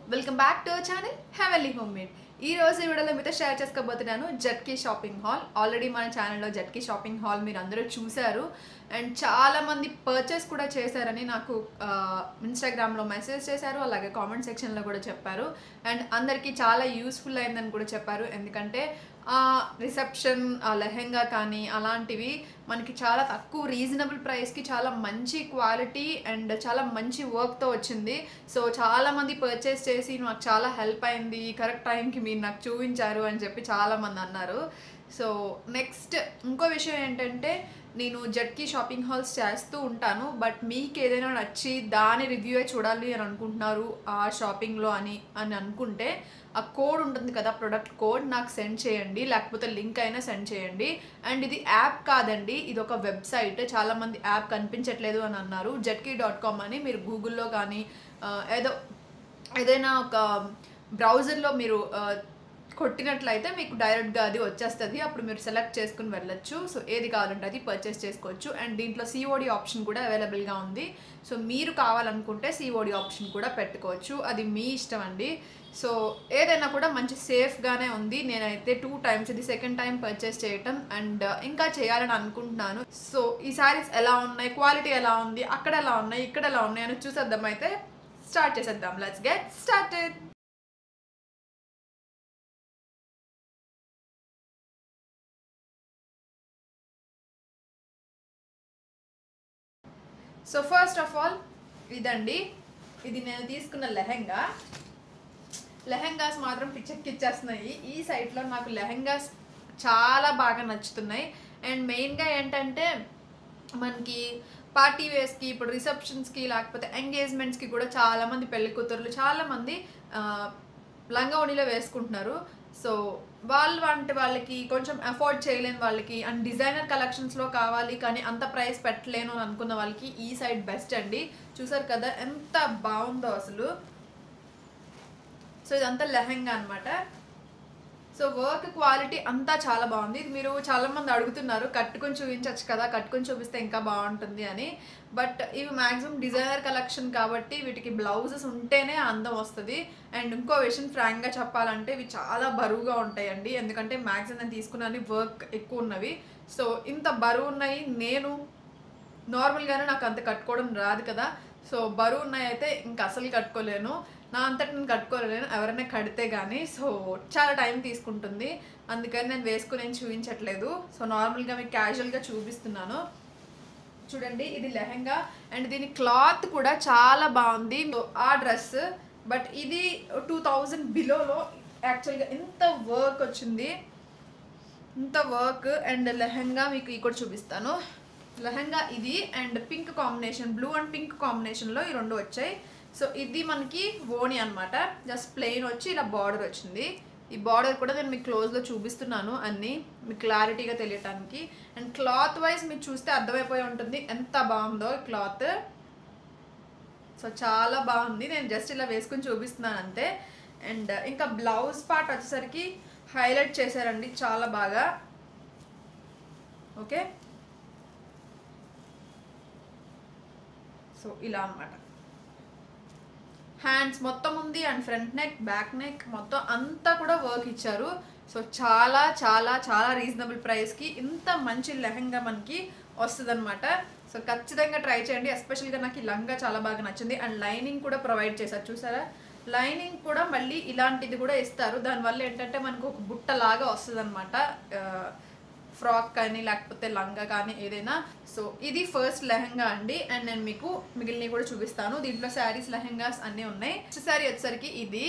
welcome back to our channel heavenly home made ఈ రోజు ఈ వీడియోలో మీతో షేర్ చేసుకోబోతున్నాను జట్కీ షాపింగ్ హాల్ ఆల్రెడీ మన ఛానల్లో జట్కీ షాపింగ్ హాల్ మీరు అందరూ చూశారు అండ్ చాలా మంది పర్చేస్ కూడా చేశారని నాకు ఇన్స్టాగ్రామ్లో మెసేజ్ చేశారు అలాగే కామెంట్ సెక్షన్లో కూడా చెప్పారు అండ్ అందరికీ చాలా యూస్ఫుల్ అయిందని కూడా చెప్పారు ఎందుకంటే రిసెప్షన్ లెహెంగా కానీ అలాంటివి మనకి చాలా తక్కువ రీజనబుల్ ప్రైస్కి చాలా మంచి క్వాలిటీ అండ్ చాలా మంచి వర్క్తో వచ్చింది సో చాలామంది పర్చేస్ చేసి నాకు చాలా హెల్ప్ అయింది కరెక్ట్ టైంకి మీరు నాకు చూపించారు అని చెప్పి చాలామంది అన్నారు సో నెక్స్ట్ ఇంకో విషయం ఏంటంటే నేను జట్కి షాపింగ్ హాల్స్ చేస్తూ ఉంటాను బట్ మీకు ఏదైనా నచ్చి దాని రివ్యూయే చూడాలి అని అనుకుంటున్నారు ఆ షాపింగ్లో అని అని అనుకుంటే ఆ కోడ్ ఉంటుంది కదా ప్రొడక్ట్ కోడ్ నాకు సెండ్ చేయండి లేకపోతే లింక్ అయినా సెండ్ చేయండి అండ్ ఇది యాప్ కాదండి ఇది ఒక వెబ్సైట్ చాలామంది యాప్ కనిపించట్లేదు అని అన్నారు జట్కీ డాట్ కామ్ అని మీరు గూగుల్లో కానీ ఆ, ఏదో ఏదైనా ఒక బ్రౌజర్లో మీరు ఆ, కొట్టినట్లయితే మీకు డైరెక్ట్గా అది వచ్చేస్తుంది అప్పుడు మీరు సెలెక్ట్ చేసుకుని వెళ్ళొచ్చు సో ఏది కావాలంటే అది పర్చేస్ చేసుకోవచ్చు అండ్ దీంట్లో సిఓడి ఆప్షన్ కూడా అవైలబుల్గా ఉంది సో మీరు కావాలనుకుంటే సిఓడి ఆప్షన్ కూడా పెట్టుకోవచ్చు అది మీ ఇష్టం అండి సో ఏదైనా కూడా మంచి సేఫ్గానే ఉంది నేనైతే టూ టైమ్స్ ఇది సెకండ్ టైం పర్చేస్ చేయటం అండ్ ఇంకా చేయాలని అనుకుంటున్నాను సో ఈ శారీస్ ఎలా ఉన్నాయి క్వాలిటీ ఎలా ఉంది అక్కడ ఎలా ఉన్నాయి ఇక్కడ ఎలా ఉన్నాయి అని చూసేద్దాం అయితే స్టార్ట్ చేసేద్దాం let's get started so first of all ఇదండి ఇది నేను తీసుకున్న లెహెంగా లెహెంగాస్ మాత్రం పిచ్చెక్కిచ్చేస్తున్నాయి ఈ సైట్లో నాకు లెహెంగాస్ చాలా బాగా నచ్చుతున్నాయి అండ్ మెయిన్గా ఏంటంటే మనకి పార్టీ వేస్కి ఇప్పుడు రిసెప్షన్స్కి లేకపోతే ఎంగేజ్మెంట్స్కి కూడా చాలామంది పెళ్లి కూతుర్లు చాలామంది ఆ, లంగా ఓణిలో వేసుకుంటున్నారు సో వాళ్ళు వంటి వాళ్ళకి కొంచెం అఫోర్డ్ చేయలేని వాళ్ళకి అండ్ డిజైనర్ కలెక్షన్స్లో కావాలి కానీ అంత ప్రైస్ పెట్టలేను అని అనుకున్న వాళ్ళకి ఈ సైడ్ బెస్ట్ అండి చూసారు కదా ఎంత బాగుందో అసలు సో ఇదంతా లెహంగా అన్నమాట సో వర్క్ క్వాలిటీ అంతా చాలా బాగుంది ఇది మీరు చాలా మంది అడుగుతున్నారు కట్టుకొని చూపించవచ్చు కదా కట్టుకొని చూపిస్తే ఇంకా బాగుంటుంది అని బట్ ఇవి మ్యాక్సిమం డిజైనర్ కలెక్షన్ కాబట్టి వీటికి బ్లౌజెస్ ఉంటేనే అందం వస్తుంది అండ్ ఇంకో విషయం ఫ్రాంక్గా చెప్పాలంటే ఇవి చాలా బరువుగా ఉంటాయండి ఎందుకంటే మ్యాక్సిమం నేను తీసుకున్నది వర్క్ ఎక్కువ ఉన్నవి సో ఇంత బరువు ఉన్నాయి నేను నార్మల్గానే నాకు అంత కట్టుకోవడం రాదు కదా సో బరువు ఉన్నాయి అయితే ఇంకా అసలు కట్టుకోలేను నా అంతటి నేను కట్టుకోలేను ఎవరైనా కడితే కానీ సో చాలా టైం తీసుకుంటుంది అందుకని నేను వేసుకుని ఏం చూపించట్లేదు సో నార్మల్గా మీకు క్యాజువల్గా చూపిస్తున్నాను చూడండి ఇది లెహంగా అండ్ దీని క్లాత్ కూడా చాలా బాగుంది ఆ డ్రెస్ బట్ ఇది టూ థౌజండ్ బిలోలో యాక్చువల్గా ఎంత వర్క్ వచ్చింది ఇంత వర్క్ అండ్ లెహంగా మీకు ఇక్కడ చూపిస్తాను లెహంగా ఇది and pink combination blue and pink కాంబినేషన్లో ఈ రెండు వచ్చాయి సో ఇది మనకి ఓని అన్నమాట జస్ట్ ప్లెయిన్ వచ్చి ఇలా బార్డర్ వచ్చింది ఈ బార్డర్ కూడా నేను మీకు క్లోజ్లో చూపిస్తున్నాను అన్నీ మీకు క్లారిటీగా తెలియటానికి అండ్ క్లాత్ వైజ్ మీరు చూస్తే అర్థమైపోయి ఉంటుంది ఎంత బాగుందో ఈ క్లాత్ సో చాలా బాగుంది నేను జస్ట్ ఇలా వేసుకుని చూపిస్తున్నాను అంతే అండ్ ఇంకా బ్లౌజ్ పార్ట్ వచ్చేసరికి హైలైట్ చేశారండి చాలా బాగా ఓకే సో ఇలా అన్నమాట హ్యాండ్స్ మొత్తం ఉంది and front neck back neck మొత్తం అంతా కూడా వర్క్ ఇచ్చారు సో చాలా చాలా చాలా రీజనబుల్ ప్రైస్కి ఇంత మంచి లెహంగా మనకి వస్తుందన్నమాట సో ఖచ్చితంగా ట్రై చేయండి ఎస్పెషల్గా నాకు ఈ లంగా చాలా బాగా నచ్చింది అండ్ లైనింగ్ కూడా ప్రొవైడ్ చేశారు చూసారా లైనింగ్ కూడా మళ్ళీ ఇలాంటిది కూడా ఇస్తారు దానివల్ల ఏంటంటే మనకు ఒక బుట్ట లాగా వస్తుంది అనమాట ఫ్రాక్ కానీ లేకపోతే లంగా కానీ ఏదైనా సో ఇది ఫస్ట్ లెహంగా అండి అండ్ నేను మీకు మిగిలినవి కూడా చూపిస్తాను దీంట్లో శారీస్ లెహంగాస్ అన్నీ ఉన్నాయి నెక్స్ట్ శారీ వచ్చేసరికి ఇది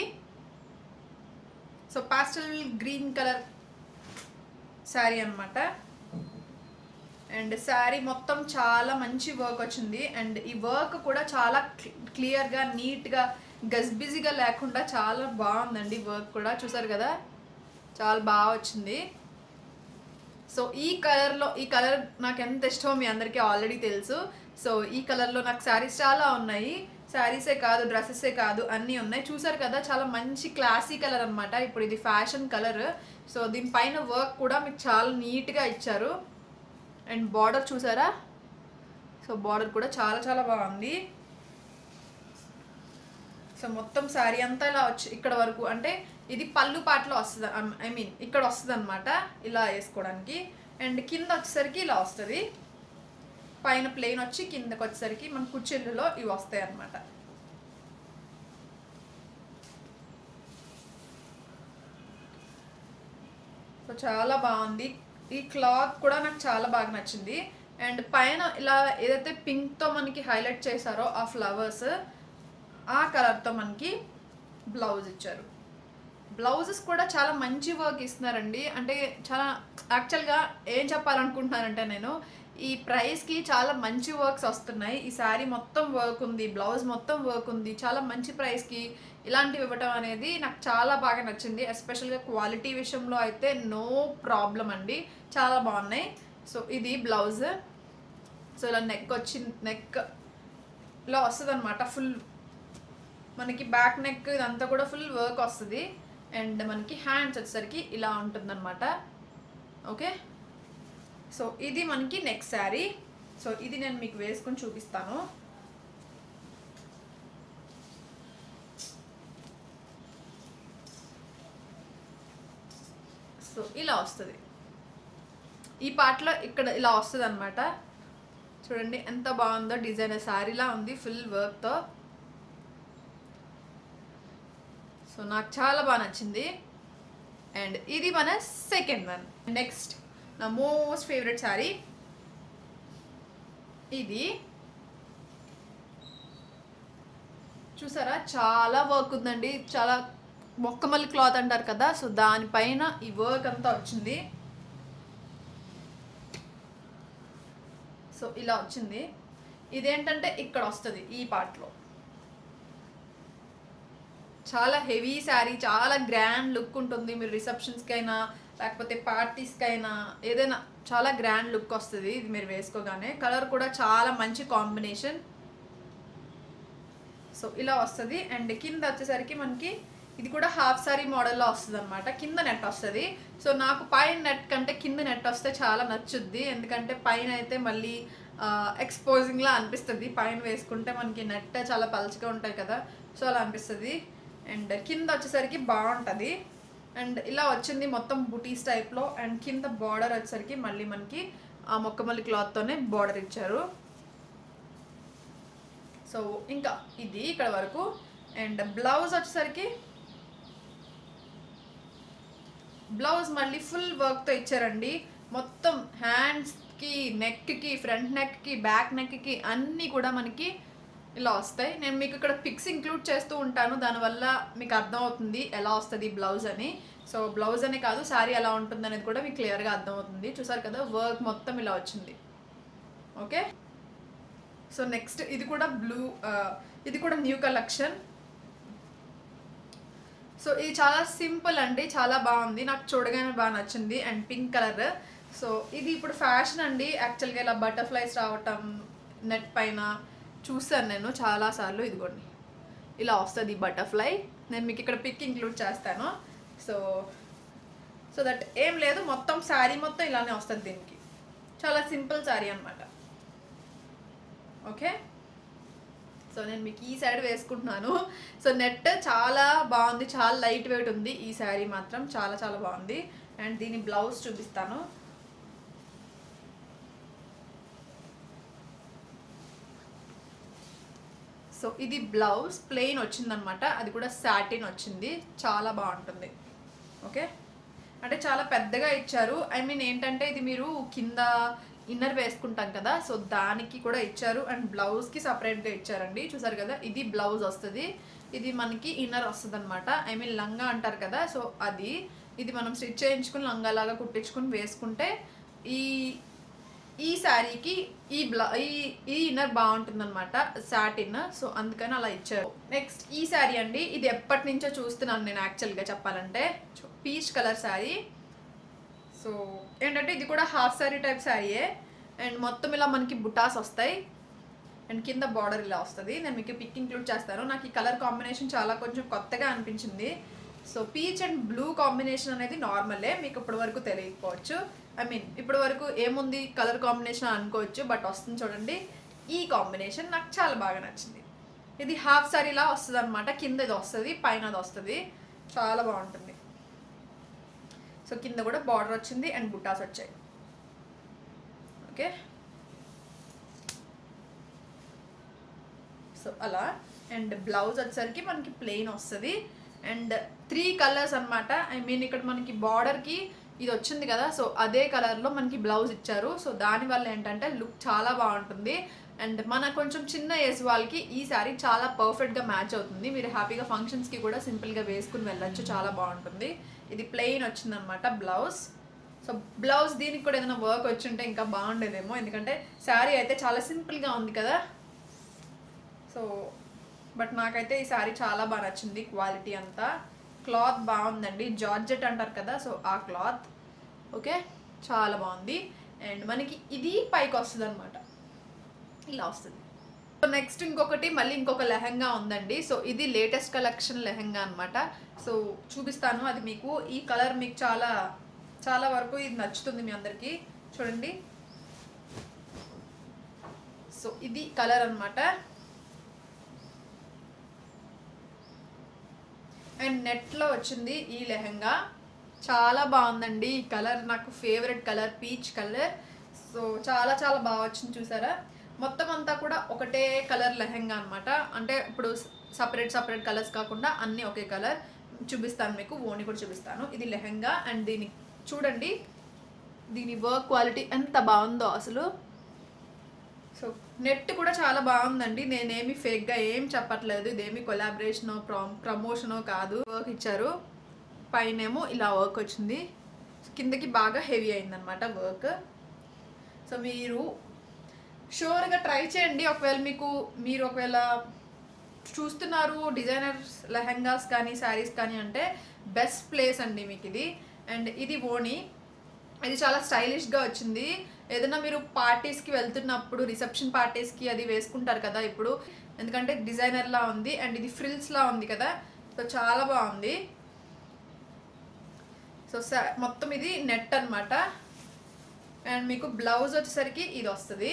so pastel green colour sari అన్నమాట అండ్ శారీ మొత్తం చాలా మంచి వర్క్ వచ్చింది అండ్ ఈ వర్క్ కూడా చాలా క్లియర్గా నీట్గా గజిబిజిగా లేకుండా చాలా బాగుందండి వర్క్ కూడా చూసారు కదా చాలా బాగా వచ్చింది సో ఈ కలర్లో ఈ కలర్ నాకు ఎంత ఇష్టమో మీ అందరికీ ఆల్రెడీ తెలుసు సో ఈ కలర్లో నాకు శారీస్ చాలా ఉన్నాయి శారీసే కాదు డ్రెస్సెసే కాదు అన్నీ ఉన్నాయి చూసారు కదా చాలా మంచి క్లాసీ కలర్ అనమాట ఇప్పుడు ఇది ఫ్యాషన్ కలర్ సో దీనిపైన వర్క్ కూడా మీకు చాలా నీట్గా ఇచ్చారు అండ్ బార్డర్ చూసారా సో బార్డర్ కూడా చాలా చాలా బాగుంది సో మొత్తం శారీ అంతా ఇలా వచ్చి ఇక్కడ వరకు అంటే ఇది పళ్ళు పాటలో వస్తుంది ఐ మీన్ ఇక్కడ వస్తుంది అనమాట ఇలా వేసుకోవడానికి అండ్ కింద వచ్చేసరికి ఇలా వస్తుంది పైన ప్లెయిన్ వచ్చి కిందకి వచ్చేసరికి మన కుర్చీలలో ఇవి వస్తాయి అన్నమాట సో చాలా బాగుంది ఈ క్లాత్ కూడా నాకు చాలా బాగా నచ్చింది అండ్ పైన ఇలా ఏదైతే పింక్తో మనకి హైలైట్ చేశారో ఆ ఫ్లవర్స్ ఆ కలర్తో మనకి బ్లౌజ్ ఇచ్చారు బ్లౌజెస్ కూడా చాలా మంచి వర్క్ ఇస్తున్నారండి అంటే చాలా యాక్చువల్గా ఏం చెప్పాలనుకుంటున్నానంటే నేను ఈ ప్రైస్కి చాలా మంచి వర్క్స్ వస్తున్నాయి ఈ శారీ మొత్తం వర్క్ ఉంది బ్లౌజ్ మొత్తం వర్క్ ఉంది చాలా మంచి ప్రైస్కి ఇలాంటివి ఇవ్వటం అనేది నాకు చాలా బాగా నచ్చింది ఎస్పెషల్గా క్వాలిటీ విషయంలో అయితే నో ప్రాబ్లం అండి చాలా బాగున్నాయి సో ఇది బ్లౌజ్ సో ఇలా నెక్ వచ్చి నెక్ ఇలా వస్తుంది అనమాట ఫుల్ మనకి బ్యాక్ నెక్ ఇదంతా కూడా ఫుల్ వర్క్ వస్తుంది అండ్ మనకి హ్యాండ్స్ వచ్చేసరికి ఇలా ఉంటుందన్నమాట ఓకే సో ఇది మనకి నెక్స్ట్ శారీ సో ఇది నేను మీకు వేసుకొని చూపిస్తాను సో ఇలా వస్తుంది ఈ పార్ట్లో ఇక్కడ ఇలా వస్తుంది అనమాట చూడండి ఎంత బాగుందో డిజైన్ శారీలా ఉంది ఫుల్ వర్క్తో సో నాకు చాలా బాగా నచ్చింది అండ్ ఇది మన సెకండ్ వన్ నెక్స్ట్ నా మోస్ట్ ఫేవరెట్ శారీ ఇది చూసారా చాలా వర్క్ ఉందండి చాలా మొక్కమల్లి క్లాత్ అంటారు కదా సో దానిపైన ఈ వర్క్ అంతా వచ్చింది సో ఇలా వచ్చింది ఇదేంటంటే ఇక్కడ వస్తుంది ఈ పార్ట్లో చాలా హెవీ శారీ చాలా గ్రాండ్ లుక్ ఉంటుంది మీరు రిసెప్షన్స్కి అయినా లేకపోతే పార్టీస్కి అయినా ఏదైనా చాలా గ్రాండ్ లుక్ వస్తుంది ఇది మీరు వేసుకోగానే కలర్ కూడా చాలా మంచి కాంబినేషన్ సో ఇలా వస్తుంది అండ్ కింద వచ్చేసరికి మనకి ఇది కూడా హాఫ్ సారీ మోడల్లో వస్తుంది అనమాట కింద నెట్ వస్తుంది సో నాకు పైన నెట్ కంటే కింద నెట్ వస్తే చాలా నచ్చుద్ది ఎందుకంటే పైన అయితే మళ్ళీ ఎక్స్పోజింగ్లా అనిపిస్తుంది పైన వేసుకుంటే మనకి నెట్ చాలా పలుచగా ఉంటాయి కదా సో అలా అనిపిస్తుంది అండ్ కింద వచ్చేసరికి బాగుంటుంది అండ్ ఇలా వచ్చింది మొత్తం బుటీస్ టైప్లో అండ్ కింద బార్డర్ వచ్చేసరికి మళ్ళీ మనకి ఆ మొక్కమల్లి క్లాత్తోనే బార్డర్ ఇచ్చారు సో ఇంకా ఇది ఇక్కడ వరకు అండ్ బ్లౌజ్ వచ్చేసరికి బ్లౌజ్ మళ్ళీ ఫుల్ వర్క్తో ఇచ్చారండి మొత్తం హ్యాండ్స్కి నెక్కి ఫ్రంట్ నెక్కి బ్యాక్ నెక్కి అన్నీ కూడా మనకి ఇలా వస్తాయి నేను మీకు ఇక్కడ పిక్స్ ఇంక్లూడ్ చేస్తూ ఉంటాను దానివల్ల మీకు అర్థమవుతుంది ఎలా వస్తుంది బ్లౌజ్ అని సో బ్లౌజ్ అనే కాదు శారీ ఎలా ఉంటుంది అనేది కూడా మీకు క్లియర్గా అర్థమవుతుంది చూసారు కదా వర్క్ మొత్తం ఇలా వచ్చింది ఓకే సో నెక్స్ట్ ఇది కూడా బ్లూ ఇది కూడా న్యూ కలెక్షన్ సో ఇది చాలా సింపుల్ అండి చాలా బాగుంది నాకు చూడగానే బాగా నచ్చింది అండ్ పింక్ కలర్ సో ఇది ఇప్పుడు ఫ్యాషన్ అండి యాక్చువల్గా ఇలా బటర్ఫ్లైస్ రావటం నెట్ పైన చూసాను నేను చాలాసార్లు ఇదిగోండి ఇలా వస్తుంది బటర్ఫ్లై నేను మీకు ఇక్కడ పిక్ ఇంక్లూడ్ చేస్తాను సో సో దట్ ఏం లేదు మొత్తం శారీ మొత్తం ఇలానే వస్తుంది దీనికి చాలా సింపుల్ శారీ అనమాట ఓకే సో నేను మీకు ఈ సైడ్ వేసుకుంటున్నాను సో నెట్ చాలా బాగుంది చాలా లైట్ వెయిట్ ఉంది ఈ శారీ మాత్రం చాలా చాలా బాగుంది అండ్ దీని బ్లౌజ్ చూపిస్తాను సో ఇది బ్లౌజ్ ప్లెయిన్ వచ్చిందనమాట అది కూడా సాటిన్ వచ్చింది చాలా బాగుంటుంది ఓకే అంటే చాలా పెద్దగా ఇచ్చారు ఐ మీన్ ఏంటంటే ఇది మీరు కింద ఇన్నర్ వేసుకుంటాం కదా సో దానికి కూడా ఇచ్చారు అండ్ బ్లౌజ్కి సపరేట్గా ఇచ్చారండి చూసారు కదా ఇది బ్లౌజ్ వస్తుంది ఇది మనకి ఇన్నర్ వస్తుంది అనమాట ఐ మీన్ లంగా అంటారు కదా సో అది ఇది మనం స్టిచ్ చేయించుకుని లంగాలాగా కుట్టించుకుని వేసుకుంటే ఈ ఈ శారీకి ఈ బ్లా ఈ ఈ ఇన్నర్ బాగుంటుంది అనమాట సాటిన్ సో అందుకని అలా ఇచ్చారు నెక్స్ట్ ఈ శారీ అండి ఇది ఎప్పటి నుంచో చూస్తున్నాను నేను యాక్చువల్గా చెప్పాలంటే పీచ్ కలర్ శారీ సో ఏంటంటే ఇది కూడా హాఫ్ శారీ టైప్ శారీయే అండ్ మొత్తం ఇలా మనకి బుటాస్ వస్తాయి అండ్ కింద బార్డర్ ఇలా వస్తుంది నేను మీకు పిక్ ఇంక్లూడ్ చేస్తాను నాకు ఈ కలర్ కాంబినేషన్ చాలా కొంచెం కొత్తగా అనిపించింది so peach and blue combination అనేది నార్మలే మీకు ఇప్పటి వరకు తెలియకపోవచ్చు ఐ మీన్ ఇప్పటి వరకు ఏముంది కలర్ కాంబినేషన్ అనుకోవచ్చు బట్ వస్తుంది చూడండి ఈ కాంబినేషన్ నాకు చాలా బాగా నచ్చింది ఇది హాఫ్ సారీలా వస్తుంది అనమాట కింద ఇది వస్తుంది పైన అది వస్తుంది చాలా బాగుంటుంది సో కింద కూడా బార్డర్ వచ్చింది అండ్ బుట్టాస్ వచ్చాయి ఓకే సో అలా అండ్ బ్లౌజ్ వచ్చేసరికి మనకి ప్లెయిన్ వస్తుంది అండ్ త్రీ కలర్స్ అన్నమాట ఐ మీన్ ఇక్కడ మనకి బార్డర్కి ఇది వచ్చింది కదా సో అదే కలర్లో మనకి బ్లౌజ్ ఇచ్చారు సో దానివల్ల ఏంటంటే లుక్ చాలా బాగుంటుంది అండ్ మన కొంచెం చిన్న ఏజ్ వాళ్ళకి ఈ శారీ చాలా పర్ఫెక్ట్గా మ్యాచ్ అవుతుంది మీరు హ్యాపీగా ఫంక్షన్స్కి కూడా సింపుల్గా వేసుకుని వెళ్ళొచ్చు చాలా బాగుంటుంది ఇది ప్లెయిన్ వచ్చిందనమాట బ్లౌజ్ సో బ్లౌజ్ దీనికి కూడా ఏదైనా వర్క్ వచ్చి ఉంటే ఇంకా బాగుండేదేమో ఎందుకంటే శారీ అయితే చాలా సింపుల్గా ఉంది కదా సో బట్ నాకైతే ఈ శారీ చాలా బాగా నచ్చింది క్వాలిటీ అంతా క్లాత్ బాగుందండి జార్జెట్ అంటారు కదా సో ఆ క్లాత్ ఓకే చాలా బాగుంది అండ్ మనకి ఇది పైకి వస్తుంది అనమాట ఇలా వస్తుంది సో నెక్స్ట్ ఇంకొకటి మళ్ళీ ఇంకొక లెహంగా ఉందండి సో ఇది లేటెస్ట్ కలెక్షన్ లెహంగా అనమాట సో చూపిస్తాను అది మీకు ఈ కలర్ మీకు చాలా చాలా వరకు ఇది నచ్చుతుంది మీ అందరికీ చూడండి సో ఇది కలర్ అన్నమాట అండ్ నెట్లో వచ్చింది ఈ లెహంగా చాలా బాగుందండి ఈ కలర్ నాకు favourite colour peach colour so చాలా చాలా బాగా వచ్చింది చూసారా మొత్తం అంతా కూడా ఒకటే కలర్ లెహంగా అనమాట అంటే ఇప్పుడు సపరేట్ సపరేట్ కలర్స్ కాకుండా అన్నీ ఒకే కలర్ చూపిస్తాను మీకు ఓని కూడా చూపిస్తాను ఇది లెహంగా అండ్ దీని చూడండి దీని వర్క్ క్వాలిటీ ఎంత బాగుందో అసలు సో నెట్ కూడా చాలా బాగుందండి నేనేమి ఫేక్గా ఏం చెప్పట్లేదు ఇదేమి కొలాబరేషనో ప్రమ్ ప్రమోషనో కాదు వర్క్ ఇచ్చారు పైనేమో ఇలా వర్క్ వచ్చింది కిందకి బాగా హెవీ అయిందనమాట వర్క్ సో మీరు షూర్గా ట్రై చేయండి ఒకవేళ మీకు మీరు ఒకవేళ చూస్తున్నారు డిజైనర్స్ లెహంగాస్ కానీ శారీస్ కానీ అంటే బెస్ట్ ప్లేస్ అండి మీకు ఇది అండ్ ఇది ఓణి ఇది చాలా స్టైలిష్గా వచ్చింది ఏదైనా మీరు పార్టీస్కి వెళ్తున్నప్పుడు రిసెప్షన్ పార్టీస్కి అది వేసుకుంటారు కదా ఇప్పుడు ఎందుకంటే డిజైనర్లా ఉంది అండ్ ఇది ఫ్రిల్స్లా ఉంది కదా సో చాలా బాగుంది సో స- మొత్తం ఇది నెట్ అన్నమాట అండ్ మీకు బ్లౌజ్ వచ్చేసరికి ఇది వస్తుంది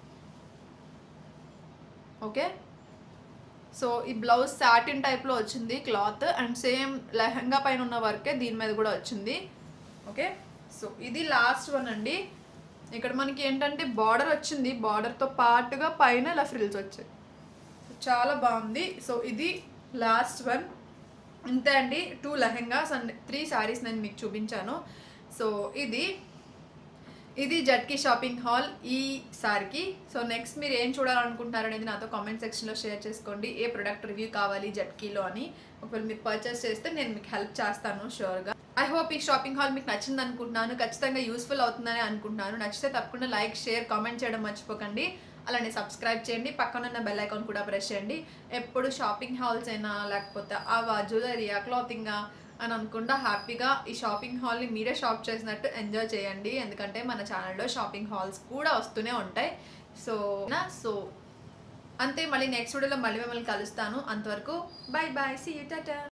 ఓకే సో ఈ బ్లౌజ్ సాటిన్ టైప్లో వచ్చింది క్లాత్ అండ్ సేమ్ లెహంగా పైన ఉన్న వర్కే దీని మీద కూడా వచ్చింది ఓకే సో ఇది లాస్ట్ వన్ అండి ఇక్కడ మనకి ఏంటంటే బార్డర్ వచ్చింది బార్డర్తో పాటుగా పైన ఇలా ఫ్రిల్స్ వచ్చాయి చాలా బాగుంది సో ఇది లాస్ట్ వన్ ఇంతే అండి two lehengas and three saris నేను మీకు చూపించాను సో ఇది ఇది జట్కి షాపింగ్ హాల్ ఈ సారికి సో నెక్స్ట్ మీరు ఏం చూడాలనుకుంటున్నారు అనేది నాతో కామెంట్ సెక్షన్లో షేర్ చేసుకోండి ఏ ప్రొడక్ట్ రివ్యూ కావాలి జట్కీలో అని ఒకవేళ మీరు పర్చేస్ చేస్తే నేను మీకు హెల్ప్ చేస్తాను షూర్గా ఐ హోప్ ఈ షాపింగ్ హాల్ మీకు నచ్చింది అనుకుంటున్నాను ఖచ్చితంగా యూస్ఫుల్ అవుతుందని అనుకుంటున్నాను నచ్చితే తప్పకుండా లైక్ షేర్ కామెంట్ చేయడం మర్చిపోకండి అలానే సబ్స్క్రైబ్ చేయండి పక్కన ఉన్న బెల్ ఐకాన్ కూడా ప్రెస్ చేయండి ఎప్పుడు షాపింగ్ హాల్స్ అయినా లేకపోతే అవా జ్యువెలరీయా క్లాతింగా అని అనుకుంటా హ్యాపీగా ఈ షాపింగ్ హాల్ని మీరే షాప్ చేసినట్టు ఎంజాయ్ చేయండి ఎందుకంటే మన ఛానల్లో షాపింగ్ హాల్స్ కూడా వస్తూనే ఉంటాయి సో నా సో అంతే మళ్ళీ నెక్స్ట్ వీడియోలో మళ్ళీ మిమ్మల్ని కలుస్తాను అంతవరకు bye bye see you Tata